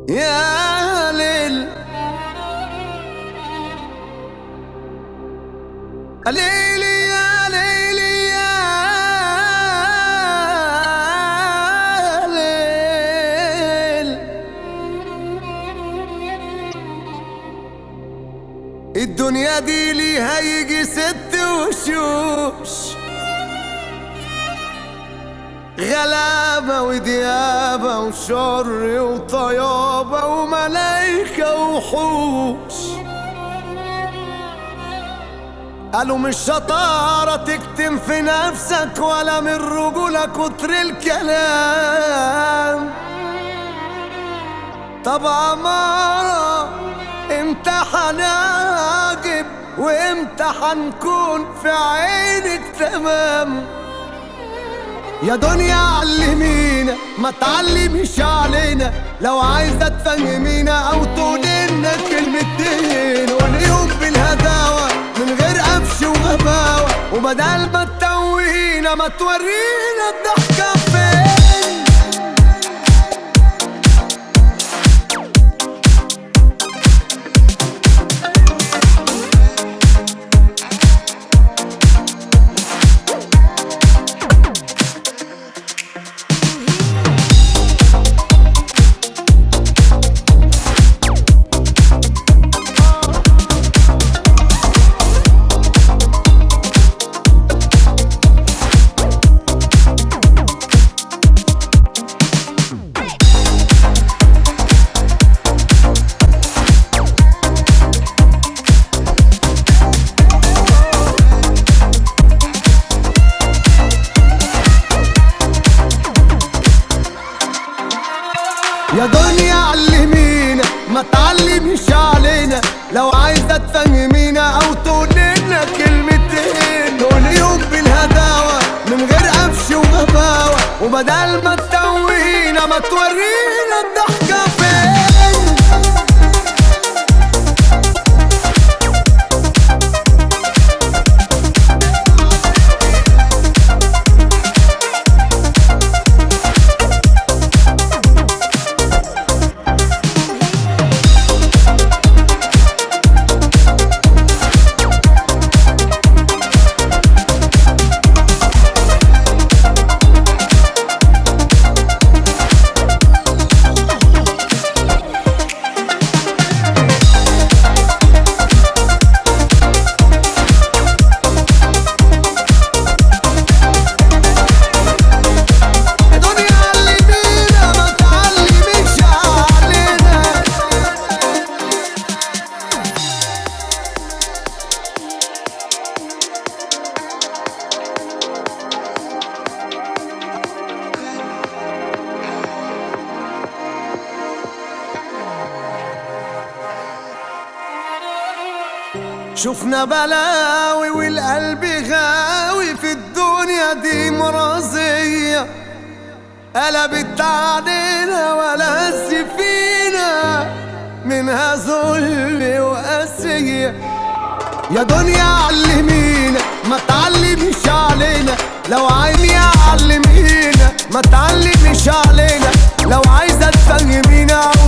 يا ليل ليلي يا ليلي يا ليل الدنيا دي ليها يجي ست وشوش غلابة وديابة وشر وطيابة وملايكة وحوش قالوا مش شطارة تكتم في نفسك ولا من رجولة كتر الكلام طب عمارة امتى هنعجب وامتى هنكون في عينك تمام يا دنيا علمينا ما تعلميش علينا لو عايزة تفهمينا او تقولينا كلمتين واليوم بالهداوة من غير قفش وغباوة وبدل ما تتوهينا ما تورينا الضحكة فين يا دنيا علمينا ما تعلميش علينا لو عايزة تفهمينا او تقولنا كلمتين كل يوم بالهداوة من غير قفش وغباوة وبدل ما تتوهينا ما تورينا الضحكة فين يا دنيا علمينا ما تعلميش علينا شفنا بلاوي والقلب غاوي في الدنيا دي مرازية قلبت علينا ولا فينا منها ذل وقاسية يا دنيا علمينا ما تعلميش علينا لو عيني علمينا ما تعلميش علينا لو عايزة تفهمينا او